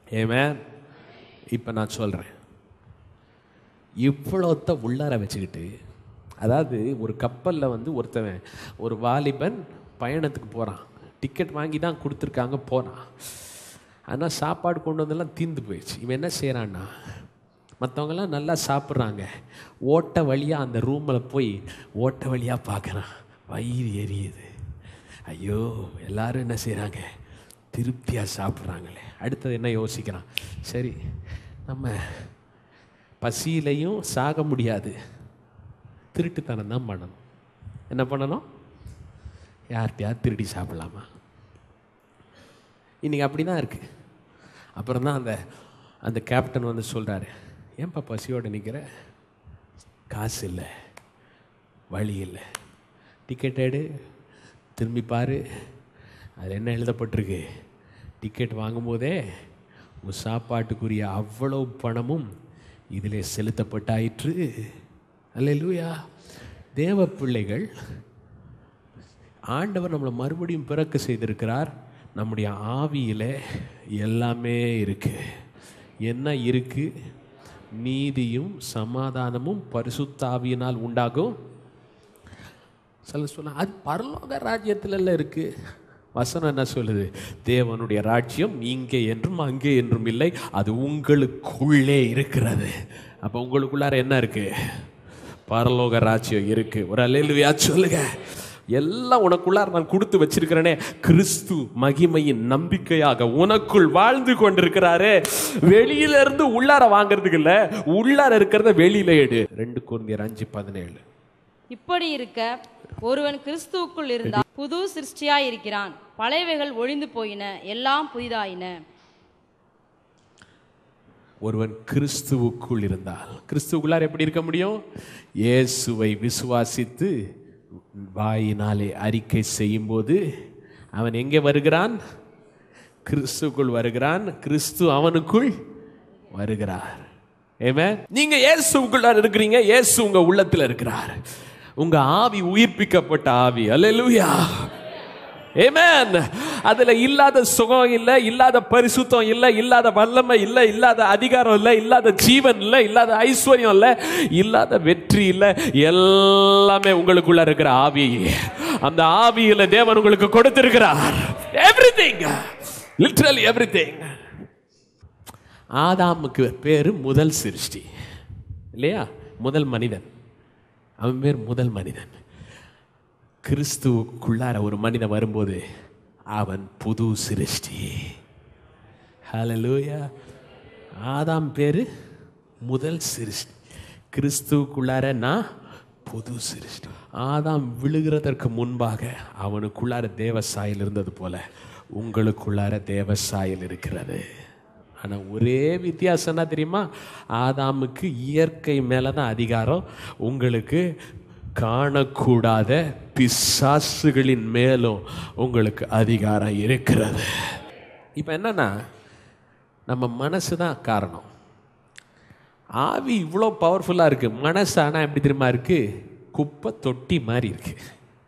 ஏமேன் இப்போ நான் சொல்கிறேன் இவ்வளோத்த உள்ளார வச்சுக்கிட்டு அதாவது ஒரு கப்பலில் வந்து ஒருத்தவன் ஒரு வாலிபன் பயணத்துக்கு போகிறான் டிக்கெட் வாங்கி தான் கொடுத்துருக்காங்க போகிறான் ஆனால் சாப்பாடு கொண்டு வந்தெல்லாம் தீந்து போயிடுச்சு இவன் என்ன செய்கிறான்னா மற்றவங்கெல்லாம் நல்லா சாப்பிட்றாங்க ஓட்ட வழியாக அந்த ரூமில் போய் ஓட்ட வழியாக பார்க்குறான் வயிறு எரியுது ஐயோ எல்லாரும் என்ன செய்கிறாங்க திருப்தியாக சாப்பிட்றாங்களே அடுத்தது என்ன யோசிக்கிறான் சரி நம்ம பசியிலையும் சாக முடியாது திருட்டுத்தனம் தான் பண்ணணும் என்ன பண்ணணும் யார்கிட்டயாவது திருடி சாப்பிடலாமா இன்றைக்கி அப்படி தான் இருக்குது அப்புறம் தான் அந்த அந்த கேப்டன் வந்து சொல்கிறாரு ஏன்பா பசியோடு நிற்கிற காசு இல்லை வழி இல்லை டிக்கெட் எடு திரும்பி பாரு அது என்ன எழுதப்பட்டிருக்கு டிக்கெட் வாங்கும்போதே உன் சாப்பாட்டுக்குரிய அவ்வளவு பணமும் இதிலே செலுத்தப்பட்டாயிற்று அல்லேலூயா தேவ பிள்ளைகள் ஆண்டவர் நம்மளை மறுபடியும் பிறக்க செய்திருக்கிறார் நம்முடைய ஆவியில் எல்லாமே இருக்கு என்ன இருக்கு நீதியும் சமாதானமும் பரிசுத்த ஆவியினால் உண்டாகும் சொல்ல சொல்ல அது பரலோக ராஜ்யத்துல இருக்கு வசனம் என்ன சொல்லுது தேவனுடைய ராஜ்யம் இங்கே என்றும் அங்கே என்றும் இல்லை அது உங்களுக்குள்ளே இருக்கிறது அப்போ உங்களுக்குள்ளார என்ன இருக்கு பரலோக ராஜ்யம் இருக்கு ஒரு அலையிலுவையா சொல்லுங்க எல்லாம் உனக்குள்ளார நான் கொடுத்து வச்சிருக்கிறேனே கிறிஸ்து மகிமையின் நம்பிக்கையாக உனக்குள் வாழ்ந்து கொண்டிருக்கிறாரே வெளியில இருந்து உள்ளார வாங்குறதுக்கு இல்ல உள்ளார இருக்கிறத வெளியில எடு ரெண்டு குருந்தியர் அஞ்சு பதினேழு இப்படி இருக்க ஒருவன் கிறிஸ்துவுக்குள் இருந்தால் புது சிருஷ்டியாய் இருக்கிறான் பழையவைகள் ஒழிந்து போயின எல்லாம் புதிதாயின ஒருவன் கிறிஸ்துவுக்குள் இருந்தால் கிறிஸ்துவுக்குள்ளார் எப்படி இருக்க முடியும் இயேசுவை விசுவாசித்து வாயினாலே அறிக்கை செய்யும்போது அவன் எங்கே வருகிறான் கிறிஸ்துக்குள் வருகிறான் கிறிஸ்து அவனுக்குள் வருகிறார் ஏமே நீங்க இயேசுக்குள்ளார் இருக்கிறீங்க இயேசு உங்க உள்ளத்துல இருக்கிறார் உங்க ஆவி உயிர்ப்பிக்கப்பட்ட ஆவி அல்லேலூயா ஏமேன் அதுல இல்லாத சுகம் இல்ல இல்லாத பரிசுத்தம் இல்ல இல்லாத வல்லமை இல்ல இல்லாத அதிகாரம் இல்ல இல்லாத ஜீவன் இல்ல இல்லாத ஐஸ்வர்யம் இல்ல இல்லாத வெற்றி இல்ல எல்லாமே உங்களுக்குள்ள இருக்கிற ஆவி அந்த ஆவியில தேவன் உங்களுக்கு கொடுத்திருக்கிறார் எவ்ரிதிங் லிட்டரலி எவ்ரிதிங் ஆதாமுக்கு பேரு முதல் சிருஷ்டி இல்லையா முதல் மனிதன் அவன் பேர் முதல் மனிதன் கிறிஸ்துவுக்குள்ளார ஒரு மனிதன் வரும்போது அவன் புது சிருஷ்டி ஹalleluya ஆதாம் பேரு முதல் சிருஷ்டி கிறிஸ்துவுக்குள்ளார நான் புது சிருஷ்டி ஆதாம் விழுகிறதற்கு முன்பாக அவனுக்குள்ளார தேவ சாயல் இருந்தது போல உங்களுக்குள்ளார தேவ சாயல் இருக்கிறது ஆனால் ஒரே வித்தியாசம் என்ன தெரியுமா ஆதாமுக்கு இயற்கை மேலே தான் அதிகாரம் உங்களுக்கு காணக்கூடாத பிசாசுகளின் மேலும் உங்களுக்கு அதிகாரம் இருக்கிறது இப்போ என்னன்னா நம்ம மனசு தான் காரணம் ஆவி இவ்வளோ பவர்ஃபுல்லாக இருக்குது மனசு ஆனால் எப்படி தெரியுமா இருக்குது குப்பை தொட்டி மாதிரி இருக்குது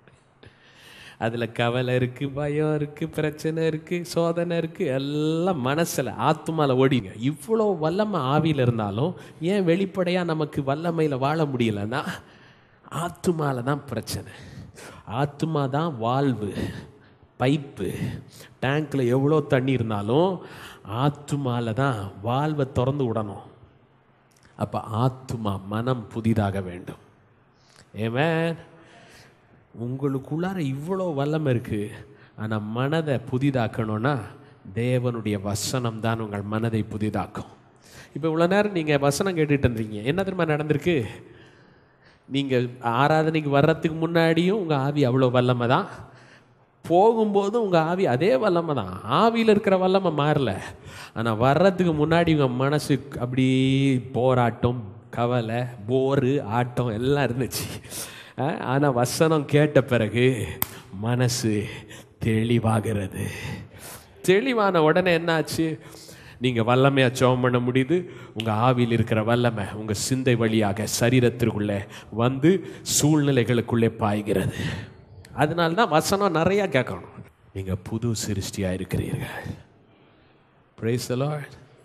அதில் கவலை இருக்குது பயம் இருக்குது பிரச்சனை இருக்குது சோதனை இருக்குது எல்லாம் மனசில் ஆத்துமாவில் ஓடிங்க இவ்வளோ வல்லமை ஆவியில் இருந்தாலும் ஏன் வெளிப்படையாக நமக்கு வல்லமையில் வாழ முடியலன்னா ஆத்துமாவில் தான் பிரச்சனை ஆத்துமா தான் வாழ்வு பைப்பு டேங்க்கில் எவ்வளோ தண்ணி இருந்தாலும் ஆத்துமாவில் தான் வாழ்வை திறந்து விடணும் அப்போ ஆத்துமா மனம் புதிதாக வேண்டும் ஏமேன் உங்களுக்குள்ளார இவ்வளோ வல்லம் இருக்கு ஆனால் மனதை புதிதாக்கணும்னா தேவனுடைய வசனம் தான் உங்கள் மனதை புதிதாக்கும் இப்போ இவ்வளோ நேரம் நீங்கள் வசனம் கேட்டுட்டு இருந்தீங்க என்ன தெரியுமா நடந்திருக்கு நீங்கள் ஆராதனைக்கு வர்றதுக்கு முன்னாடியும் உங்கள் ஆவி அவ்வளோ வல்லமை தான் போகும்போதும் உங்கள் ஆவி அதே வல்லமை தான் ஆவியில் இருக்கிற வல்லமை மாறல ஆனால் வர்றதுக்கு முன்னாடி உங்கள் மனசு அப்படி போராட்டம் கவலை போரு ஆட்டம் எல்லாம் இருந்துச்சு ஆனால் வசனம் கேட்ட பிறகு மனசு தெளிவாகிறது தெளிவான உடனே என்னாச்சு நீங்கள் வல்லமையாக ஜெபம் பண்ண முடியுது உங்கள் ஆவியில் இருக்கிற வல்லமை உங்கள் சிந்தை வழியாக சரீரத்திற்குள்ளே வந்து சூழ்நிலைகளுக்குள்ளே பாய்கிறது அதனால தான் வசனம் நிறையா கேட்கணும் நீங்கள் புது சிருஷ்டியாக இருக்கிறீர்கள் Praise the Lord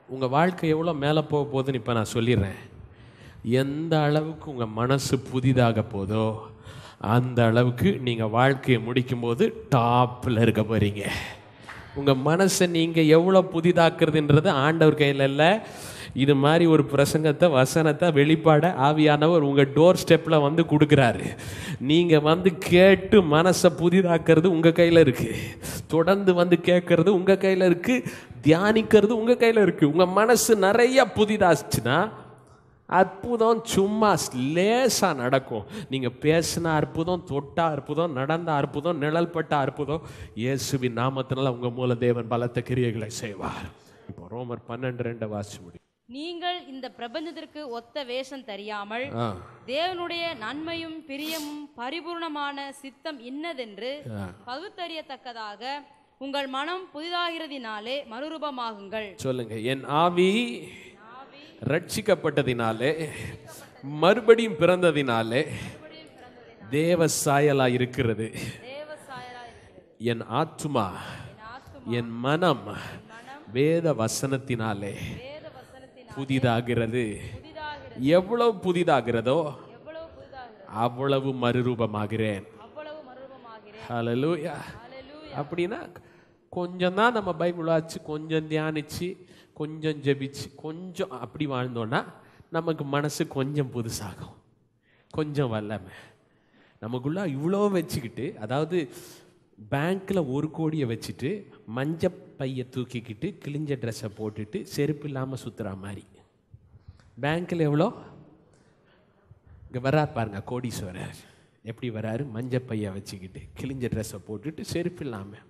உங்கள் வாழ்க்கை எவ்வளோ மேலே போக போகுதுன்னு இப்போ நான் சொல்லிடுறேன் எந்த அளவுக்கு உங்கள் மனசு புதிதாக போதோ அந்த அளவுக்கு நீங்கள் வாழ்க்கையை முடிக்கும்போது டாப்பில் இருக்க போகிறீங்க உங்கள் மனசை நீங்கள் எவ்வளோ புதிதாக்குறதுன்றது ஆண்டவர் கையில் இல்லை இது மாதிரி ஒரு பிரசங்கத்தை வசனத்தை வெளிப்பாட ஆவியானவர் உங்கள் டோர் ஸ்டெப்பில் வந்து கொடுக்குறாரு நீங்கள் வந்து கேட்டு மனசை புதிதாக்குறது உங்கள் கையில் இருக்குது தொடர்ந்து வந்து கேட்கறது உங்கள் கையில் இருக்குது தியானிக்கிறது உங்கள் கையில் இருக்குது உங்கள் மனசு நிறைய புதிதாச்சுன்னா அற்புதம் சும்மா லேசாக நடக்கும் நீங்கள் பேசின அற்புதம் தொட்ட அற்புதம் நடந்த அற்புதம் நிழல்பட்ட அற்புதம் இயேசுவின் நாமத்தினால உங்கள் மூல தேவன் பலத்த கிரியைகளை செய்வார் இப்போ ரோமர் பன்னெண்டு ரெண்டு வாசி முடியும் நீங்கள் இந்த பிரபஞ்சத்திற்கு ஒத்த வேஷம் தெரியாமல் ஆ தேவனுடைய நன்மையும் பிரியமும் பரிபூர்ணமான சித்தம் இன்னதென்று ஆ. பகுத்தறியத்தக்கதாக உங்கள் மனம் புதிதாகிறதினாலே மறுரூபமாகுங்கள் சொல்லுங்க என் ஆவி ரட்சிக்கப்பட்டதினாலே மறுபடியும் பிறந்ததினாலே தேவ சாயலா இருக்கிறது என் ஆத்துமா என் மனம் வேத வசனத்தினாலே புதிதாகிறது எவ்வளவு புதிதாகிறதோ அவ்வளவு மறுரூபமாகிறேன் ஹalleluya அப்படின்னா கொஞ்சம் தான் நம்ம பைபிள் வாச்சு கொஞ்சம் தியானிச்சு கொஞ்சம் ஜெபிச்சு கொஞ்சம் அப்படி வாழ்ந்தோன்னா நமக்கு மனசு கொஞ்சம் புதுசாகும் கொஞ்சம் வல்லமை நமக்குள்ள இவ்வளோ வச்சுக்கிட்டு அதாவது பேங்க்கில் ஒரு கோடியை வச்சுட்டு மஞ்ச பையை தூக்கிக்கிட்டு கிழிஞ்ச ட்ரெஸ்ஸை போட்டுட்டு செருப்பு இல்லாமல் சுற்றுற மாதிரி பேங்க்கில் எவ்வளோ இங்கே வரார் பாருங்க கோடீஸ்வரர் எப்படி வராரு மஞ்ச பையை வச்சுக்கிட்டு கிழிஞ்ச ட்ரெஸ்ஸை போட்டுட்டு செருப்பு இல்லாமல்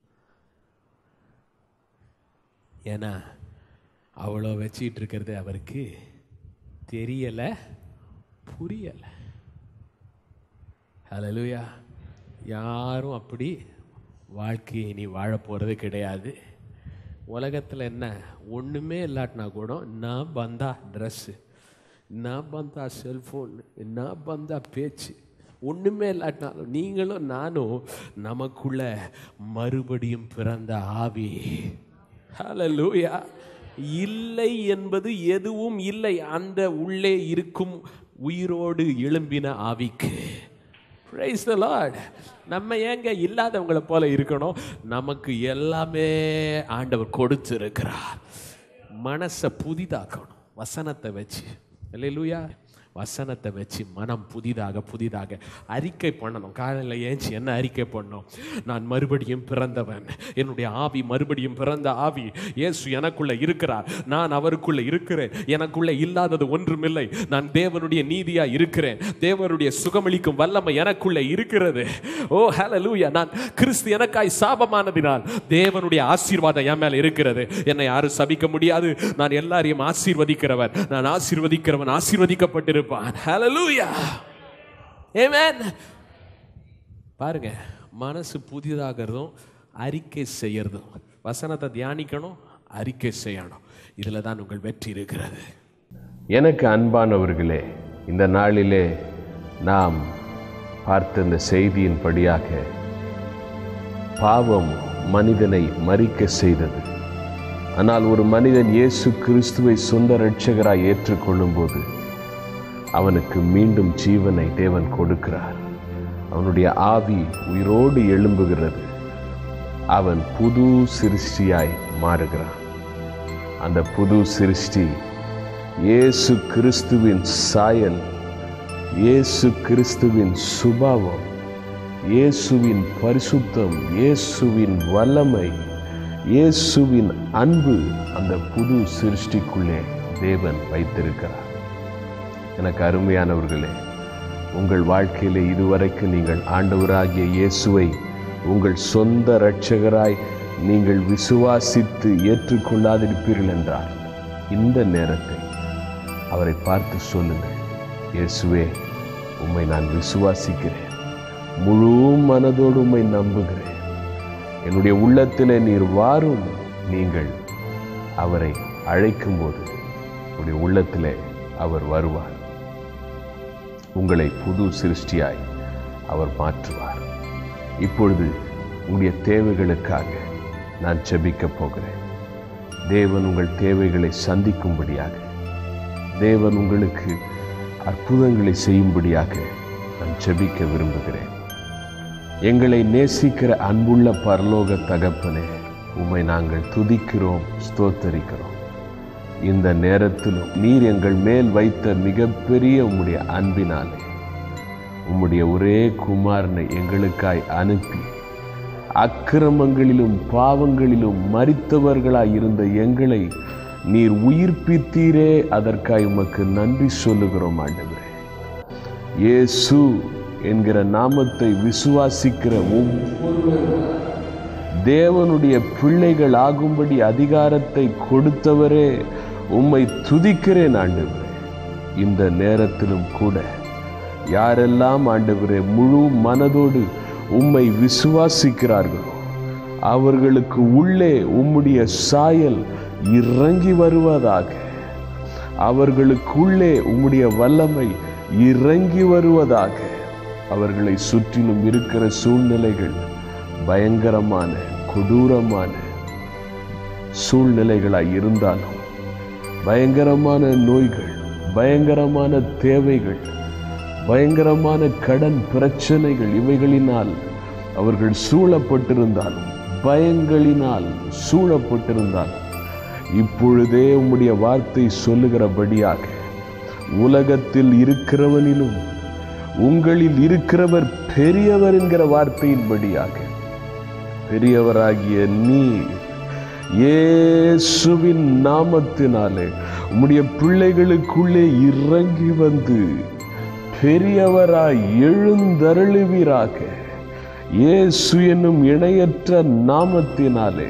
ஏன்னா அவ்வளோ வச்சிட்டு இருக்கிறது அவருக்கு தெரியலை புரியலை ஹalleluya யாரும் அப்படி வாழ்க்கையை நீ வாழ போகிறது கிடையாது உலகத்தில் என்ன ஒன்றுமே இல்லாட்டினா கூட நான் பந்தா ட்ரெஸ்ஸு நான் பந்தா செல்ஃபோன் நான் பந்தா பேச்சு ஒன்றுமே இல்லாட்டினாலும் நீங்களும் நானும் நமக்குள்ள மறுபடியும் பிறந்த ஆவி ஹalleluya இல்லை என்பது எதுவும் இல்லை அந்த உள்ளே இருக்கும் உயிரோடு எழும்பின ஆவிக்கு பிரைஸ் த லார்ட் நம்ம ஏங்க இல்லாதவங்கள போல இருக்கணும் நமக்கு எல்லாமே ஆண்டவர் கொடுத்திருக்கிறார் மனசை புதிதாக்கணும் வசனத்தை வச்சு இல்லையா வசனத்தை வச்சு மனம் புதிதாக புதிதாக அறிக்கை பண்ணணும் காலையில் ஏஞ்சி என்ன அறிக்கை பண்ணணும் நான் மறுபடியும் பிறந்தவன் என்னுடைய ஆவி மறுபடியும் பிறந்த ஆவி இயேசு எனக்குள்ள இருக்கிறார் நான் அவருக்குள்ள இருக்கிறேன் எனக்குள்ள இல்லாதது ஒன்றுமில்லை நான் தேவனுடைய நீதியா இருக்கிறேன் தேவனுடைய சுகமளிக்கும் வல்லமை எனக்குள்ள இருக்கிறது ஓ ஹalleluya நான் கிறிஸ்து எனக்காய் சாபமானதினால் தேவனுடைய ஆசீர்வாதம் என் மேல இருக்கிறது என்னை யாரும் சபிக்க முடியாது நான் எல்லாரையும் ஆசீர்வதிக்கிறவன் நான் ஆசீர்வதிக்கிறவன் ஆசீர்வதிக்கப்பட்டிருப்பான் ஹalleluya ஆமென் பாருங்க மனசு புதிதாகிறதும் அறிக்கை செய்யறதும் வசனத்தை தியானிக்கணும் அறிக்கை செய்யணும் இதில் தான் உங்கள் வெற்றி இருக்கிறது எனக்கு அன்பானவர்களே இந்த நாளிலே நாம் பார்த்த இந்த செய்தியின்படியாக பாவம் மனிதனை மறிக்க செய்தது ஆனால் ஒரு மனிதன் இயேசு கிறிஸ்துவை சொந்த இரட்சகராய் ஏற்றுக்கொள்ளும்போது அவனுக்கு மீண்டும் ஜீவனை தேவன் கொடுக்கிறார் அவனுடைய ஆவி உயிரோடு எழும்புகிறது அவன் புது சிருஷ்டியாய் மாறுகிறான் அந்த புது சிருஷ்டி இயேசு கிறிஸ்துவின் சாயல் இயேசு கிறிஸ்துவின் சுபாவம் இயேசுவின் பரிசுத்தம் இயேசுவின் வல்லமை இயேசுவின் அன்பு அந்த புது சிருஷ்டிக்குள்ளே தேவன் வைத்திருக்கிறார் எனக்கு அருமையானவர்களே உங்கள் வாழ்க்கையிலே இதுவரைக்கும் நீங்கள் ஆண்டவராகிய இயேசுவை உங்கள் சொந்த இரட்சகராய் நீங்கள் விசுவாசித்து ஏற்றுக்கொள்ளாதிருப்பீர்கள் என்றால் இந்த நேரத்தில் அவரை பார்த்து சொல்லுங்கள் இயேசுவே உம்மை நான் விசுவாசிக்கிறேன் முழு மனதோடு உம்மை நம்புகிறேன் என்னுடைய உள்ளத்திலே நீர் வாரும் நீங்கள் அவரை அழைக்கும்போது உங்களுடைய உள்ளத்திலே அவர் வருவார் உங்களை புது சிருஷ்டியாய் அவர் மாற்றுவார் இப்பொழுது உங்களுடைய தேவைகளுக்காக நான் ஜெபிக்கப் போகிறேன் தேவன் உங்கள் தேவைகளை சந்திக்கும்படியாக தேவன் உங்களுக்கு அற்புதங்களை செய்யும்படியாக நான் ஜெபிக்க விரும்புகிறேன் எங்களை நேசிக்கிற அன்புள்ள பரலோக தகப்பனே உம்மை நாங்கள் துதிக்கிறோம் ஸ்தோத்தரிக்கிறோம் இந்த நேரத்திலும் நீர் எங்கள் மேல் வைத்த மிகப்பெரிய உம்முடைய அன்பினாலே உம்முடைய ஒரே குமாரனை எங்களுக்காய் அனுப்பி அக்கிரமங்களிலும் பாவங்களிலும் மரித்தவர்களாய் இருந்த எங்களை நீர் உயிர்ப்பித்தீரே அதற்காய் உமக்கு நன்றி சொல்லுகிறோம் ஆண்டவரே இயேசு என்கிற நாமத்தை விசுவாசிக்கிற ஒவ்வொருவரும் தேவனுடைய பிள்ளைகள் ஆகும்படி அதிகாரத்தை கொடுத்தவரே உம்மை துதிக்கிறேன் ஆண்டவரே இந்த நேரத்திலும் கூட யாரெல்லாம் ஆண்டவரே முழு மனதோடு உம்மை விசுவாசிக்கிறார்களோ அவர்களுக்கு உள்ளே உம்முடைய சாயல் இறங்கி வருவதாக அவர்களுக்குள்ளே உம்முடைய வல்லமை இறங்கி வருவதாக அவர்களை சுற்றிலும் இருக்கிற சூழ்நிலைகள் பயங்கரமான கொடூரமான சூழ்நிலைகளாய் இருந்தாலும் பயங்கரமான நோய்கள் பயங்கரமான தேவைகள் பயங்கரமான கடன் பிரச்சனைகள் இவைகளினால் அவர்கள் சூழப்பட்டிருந்தாலும் பயங்களினால் சூழப்பட்டிருந்தாலும் இப்பொழுதே உம்முடைய வார்த்தை சொல்லுகிறபடியாக உலகத்தில் இருக்கிறவனிலும் உங்களில் இருக்கிறவர் பெரியவர் என்கிற வார்த்தையின்படியாக பெரியவராகிய நீர் இயேசுவின் நாமத்தினாலே உம்முடைய பிள்ளைகளுக்குள்ளே இறங்கி வந்து பெரியவராய் எழுந்தருளுவீராக இயேசு என்னும் இணையற்ற நாமத்தினாலே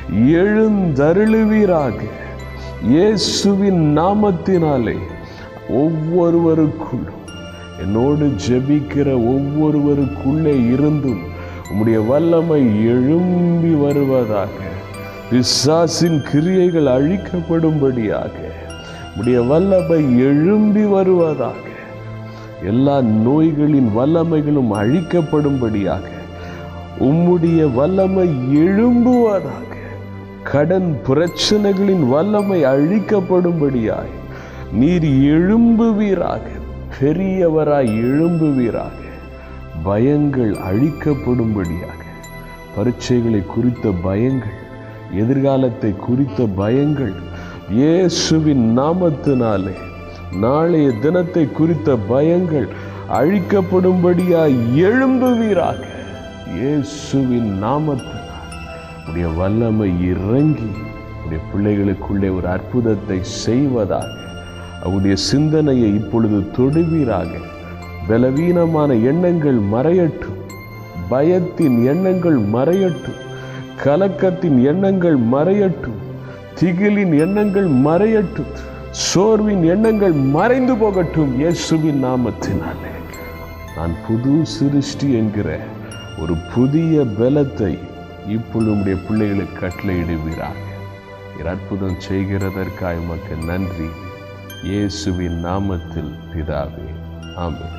எழுந்தருளுவீராக இயேசுவின் நாமத்தினாலே ஒவ்வொருவருக்குள்ளும் என்னோடு ஜெபிக்கிற ஒவ்வொருவருக்குள்ளே இருந்தும் உம்முடைய வல்லமை எழும்பி வருவதாக பிசாசின் கிரியைகள் அழிக்கப்படும்படியாக உம்முடைய வல்லமை எழும்பி வருவதாக எல்லா நோய்களின் வல்லமைகளும் அழிக்கப்படும்படியாக உம்முடைய வல்லமை எழும்புவதாக கடன் பிரச்சனைகளின் வல்லமை அழிக்கப்படும்படியாய் நீர் எழும்புவீராக பெரியவராய் எழும்புவீராக பயங்கள் அழிக்கப்படும்படியாக பரீட்சைகளை குறித்த பயங்கள் எதிர்காலத்தை குறித்த பயங்கள் இயேசுவின் நாமத்தினாலே நாளைய தினத்தை குறித்த பயங்கள் அழிக்கப்படும்படியாய் எழும்புவீராக இயேசுவின் நாமத்தினால் உடைய வல்லமை இறங்கி உடைய பிள்ளைகளுக்குள்ளே ஒரு அற்புதத்தை செய்வதாக அவருடைய சிந்தனையை இப்பொழுது தொடுவீராக பலவீனமான எண்ணங்கள் மறையட்டும் பயத்தின் எண்ணங்கள் மறையட்டும் கலக்கத்தின் எண்ணங்கள் மறையட்டும் திகிலின் எண்ணங்கள் மறையட்டும் சோர்வின் எண்ணங்கள் மறைந்து போகட்டும் இயேசுவின் நாமத்தினாலே நான் புது சிருஷ்டி என்கிற ஒரு புதிய பலத்தை இப்பொழுது உம்முடைய பிள்ளைகளுக்கு கட்டளையிடுவீராக நீர் அற்புதம் செய்கிறதற்காக உமக்கு நன்றி இயேசுவின் நாமத்தில் பிதாவே ஆமென்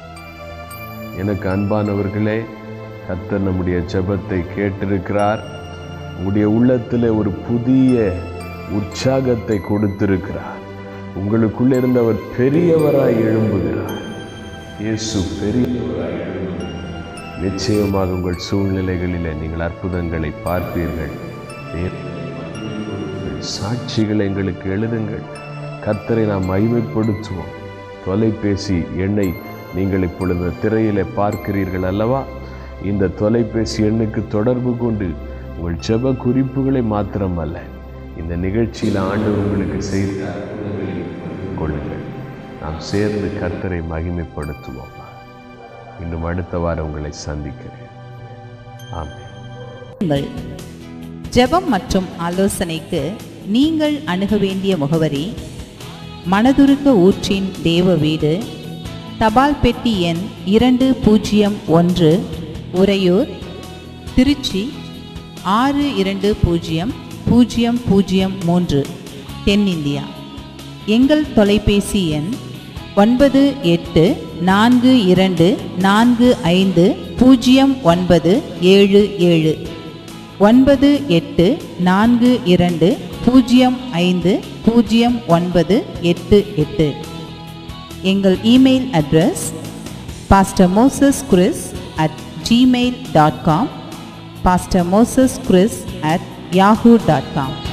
எனக்கு அன்பானவர்களே கர்த்தர் நம்முடைய ஜெபத்தை கேட்டிருக்கிறார் உங்களுடைய உள்ளத்தில் ஒரு புதிய உற்சாகத்தை கொடுத்திருக்கிறார் உங்களுக்குள்ளே இருந்த அவர் பெரியவராய் எழும்புகிறார் இயேசு பெரியவராய் எழும்புகிறார். நிச்சயமாக உங்கள் சூழ்நிலைகளிலே நீங்கள் அற்புதங்களை பார்ப்பீர்கள் தேவனை மகிமைப்படுத்துங்கள். சாட்சிகளை எங்களுக்கு எழுதுங்கள் கர்த்தரை நாம் மகிமைப்படுத்துவோம் தொலைபேசி எண்ணை நீங்கள் இப்பொழுது திரையிலே பார்க்கிறீர்கள் அல்லவா இந்த தொலைபேசி எண்ணுக்கு தொடர்பு கொண்டு உங்கள் ஜெப குறிப்புகளை மாத்திரமல்ல இந்த நிகழ்ச்சியில் ஆண்டவர் உங்களுக்கு செய்த அற்புதங்களை பகிர்ந்து கொள்ளுங்கள் நாம் சேர்ந்து கர்த்தரை மகிமைப்படுத்துவோம் இன்னும் அடுத்த வாரம் உங்களை சந்திக்கிறேன் ஆமென் உங்கள் ஜெபம் மற்றும் ஆலோசனைக்கு நீங்கள் அணுக வேண்டிய முகவரி மனதுருக்க ஊற்றின் தேவ வீடு தபால் பெட்டி எண் இரண்டு பூஜ்ஜியம் ஒன்று உறையூர் திருச்சி ஆறு இரண்டு பூஜ்ஜியம் பூஜ்ஜியம் பூஜ்ஜியம் மூன்று தென்னிந்தியா எங்கள் தொலைபேசி எண் ஒன்பது எட்டு நான்கு இரண்டு நான்கு ஐந்து பூஜ்ஜியம் ஒன்பது ஏழு ஏழு ஒன்பது எட்டு நான்கு இரண்டு பூஜ்ஜியம் ஐந்து பூஜ்ஜியம் ஒன்பது எட்டு எட்டு எங்கள் email address pastor Moses Chris at Gmail dot com pastor Moses Chris at Yahoo dot com